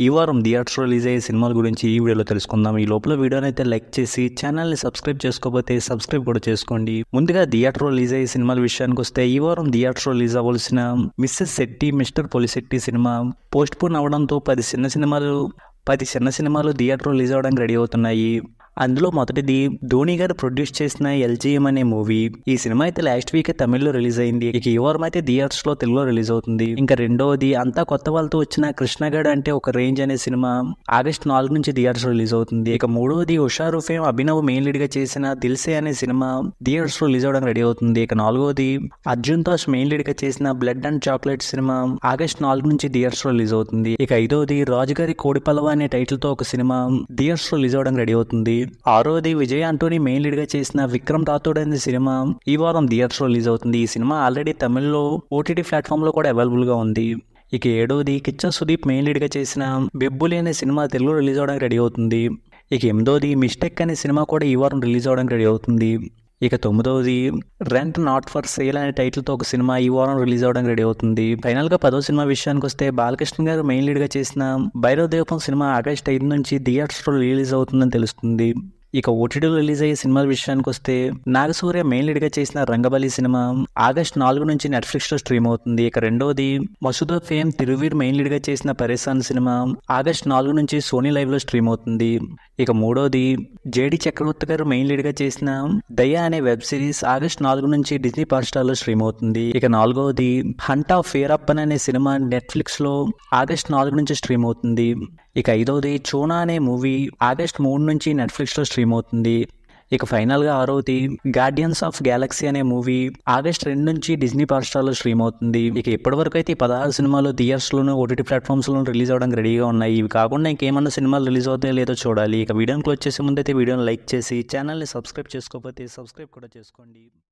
ఈ వారం theatres release అయ్యే సినిమాల గురించి ఈ వీడియోలో తెలుసుకుందాం ఈ లోపల వీడియోని అయితే లైక్ చేసి ఛానల్ని సబ్స్క్రైబ్ చేసుకోకపోతే సబ్స్క్రైబ్ కూడా చేసుకోండి ముందుగా థియేటర్ రిలీజ్ అయ్యే సినిమాల విషయానికి వస్తే ఈ వారం థియేటర్ రిలీజ్ అవ్వాల్సిన Mrs Shetty Mr Polishetty cinema postpone అవడంతో పది చిన్న సినిమాలు పది చిన్న సినిమాలు థియేటర్ రిలీజ్ అవ్వడానికి రెడీ అవుతున్నాయి అందులో మొదటిది ధోని గారు ప్రొడ్యూస్ చేసిన ఎల్జీఎం అనే మూవీ ఈ సినిమా అయితే లాస్ట్ వీక్ తమిళ్లో రిలీజ్ అయింది ఇక ఈ వారం అయితే థియేటర్స్ లో తెలుగులో రిలీజ్ అవుతుంది ఇంకా రెండవది అంతా కొత్త వాళ్ళతో వచ్చిన కృష్ణగడ్ అంటే ఒక రేంజ్ అనే సినిమా ఆగస్ట్ నాలుగు నుంచి థియేటర్స్ రిలీజ్ అవుతుంది ఇక మూడవది Husharu fame Abhinav main lead గా చేసిన దిల్సే అనే సినిమా థియేటర్స్ లో రిలీజ్ అవడానికి రెడీ అవుతుంది ఇక నాలుగవది అర్జున్ దాస్ మెయిన్ లీడ్ గా చేసిన blood and chocolate cinema August నాలుగు నుంచి థియేటర్స్ లో రిలీజ్ అవుతుంది ఇక ఐదవది రాజుగారి కోడి పలవ అనే టైటిల్ తో ఒక సినిమా థియేటర్స్ లో రిలీజ్ అవడానికి రెడీ అవుతుంది ఆరోది విజయ్ ఆంటోనీ మెయిన్ లీడ్ గా చేసిన విక్రమ్ రాథోడ్ అనే సినిమా ఈ వారం థియేటర్స్ లో రిలీజ్ అవుతుంది ఈ సినిమా ఆల్రెడీ తమిళ్లో ఓటీటీ ప్లాట్ఫామ్ లో కూడా అవైలబుల్ గా ఉంది ఇక ఏడవది కిచ్చా సుదీప్ మెయిన్ లీడ్ గా చేసిన బెబ్బులి అనే సినిమా తెలుగులో రిలీజ్ అవడానికి రెడీ అవుతుంది ఇక ఎనిమిదోది మిస్టేక్ అనే సినిమా కూడా ఈ వారం రిలీజ్ అవడానికి రెడీ అవుతుంది ఇక తొమ్మిదవది రెంట్ నాట్ ఫర్ సేల్ అనే టైటిల్తో ఒక సినిమా ఈ వారం రిలీజ్ అవడానికి రెడీ అవుతుంది ఫైనల్ గా పదో సినిమా విషయానికి వస్తే బాలకృష్ణ గారు మెయిన్ లీడ్ గా చేసిన భైరవ దీపం సినిమా ఆగస్ట్ ఐదు నుంచి థియేటర్స్ లో రిలీజ్ అవుతుందని తెలుస్తుంది ఇక ఓటీటీలో రిలీజ్ అయ్యే సినిమాల విషయానికి వస్తే నాగసూర్య మెయిన్ లీడ్ గా చేసిన రంగబలి సినిమా ఆగస్ట్ నాలుగు నుంచి నెట్ఫ్లిక్స్ లో స్ట్రీమ్ అవుతుంది ఇక రెండవది Masooda fame Thiruveer main lead గా చేసిన పరేశాన్ సినిమా ఆగస్ట్ నాలుగు నుంచి సోనీ లైవ్ లో స్ట్రీమ్ అవుతుంది ఇక మూడోది జేడి చక్రవర్తి గారు మెయిన్ లీడ్ గా చేసిన దయా అనే వెబ్ సిరీస్ ఆగస్ట్ నాలుగు నుంచి డిజ్నీ హాట్స్టార్ లో స్ట్రీమ్ అవుతుంది ఇక నాలుగవది హంట్ ఆఫ్ ఫేర్ అప్పన్ అనే సినిమా నెట్ఫ్లిక్స్ లో ఆగస్ట్ నాలుగు నుంచి స్ట్రీమ్ అవుతుంది ఇక ఐదవది చోనా అనే మూవీ ఆగస్ట్ మూడు నుంచి నెట్ఫ్లిక్స్ లో స్ట్రీమ్ అవుతుంది ఇక ఫైనల్ గా ఆరవది గార్డియన్స్ ఆఫ్ గ్యాలక్సీ అనే మూవీ ఆగస్ట్ రెండు నుంచి డిజ్నీ హాట్స్టార్ లో స్ట్రీమ్ అవుతుంది ఇక ఇప్పటి వరకు అయితే ఈ పదహారు సినిమాలు థియేటర్స్ లోను ఓటీటీ ప్లాట్ఫామ్స్ లో రిలీజ్ అవడానికి రెడీగా ఉన్నాయి ఇవి కాకుండా ఇంకేమన్నా సినిమాలు రిలీజ్ అవుతాయో లేదో చూడాలి ఇక వీడియోని క్లోజ్ చేసే ముందు అయితే వీడియోని లైక్ చేసి ఛానల్ని సబ్స్క్రైబ్ చేసుకోకపోతే సబ్స్క్రైబ్ కూడా చేసుకోండి